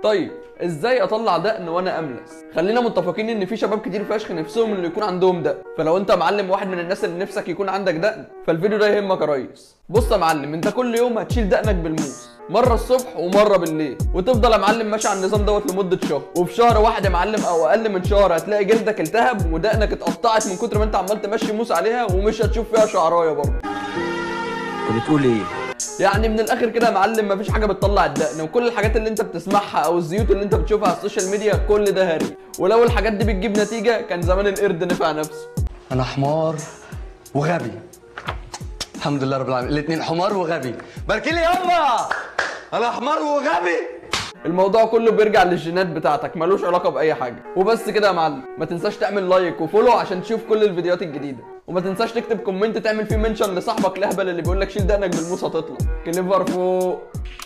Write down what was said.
طيب ازاي اطلع دقن وانا املس خلينا متفقين ان في شباب كتير فشخ نفسهم انه يكون عندهم دقن فلو انت معلم واحد من الناس اللي نفسك يكون عندك دقن فالفيديو ده يهمك يا ريس بص يا معلم انت كل يوم هتشيل دقنك بالموس مره الصبح ومره بالليل وتفضل يا معلم ماشي على النظام دوت لمده شهر وفي شهر واحد يا معلم او اقل من شهر هتلاقي جلدك التهب ودقنك اتقطعت من كتر ما انت عمال تمشي موس عليها ومش هتشوف فيها شعرايه برضه انت بتقول ايه؟ يعني من الاخر كده يا معلم مفيش حاجه بتطلع الدقن وكل الحاجات اللي انت بتسمعها او الزيوت اللي انت بتشوفها على السوشيال ميديا كل ده هري ولو الحاجات دي بتجيب نتيجه كان زمان القرد نفع نفسه انا حمار وغبي الحمد لله رب العالمين الاثنين حمار وغبي باركي لي يابا انا حمار وغبي الموضوع كله بيرجع للجينات بتاعتك ملوش علاقه باي حاجه وبس كده يا معلم ما تنساش تعمل لايك وفولو عشان تشوف كل الفيديوهات الجديده وما تنساش تكتب كومنت تعمل فيه منشن لصاحبك الاهبل اللي بيقول لك شيل دقنك بالموس هتطلع كليفر فوق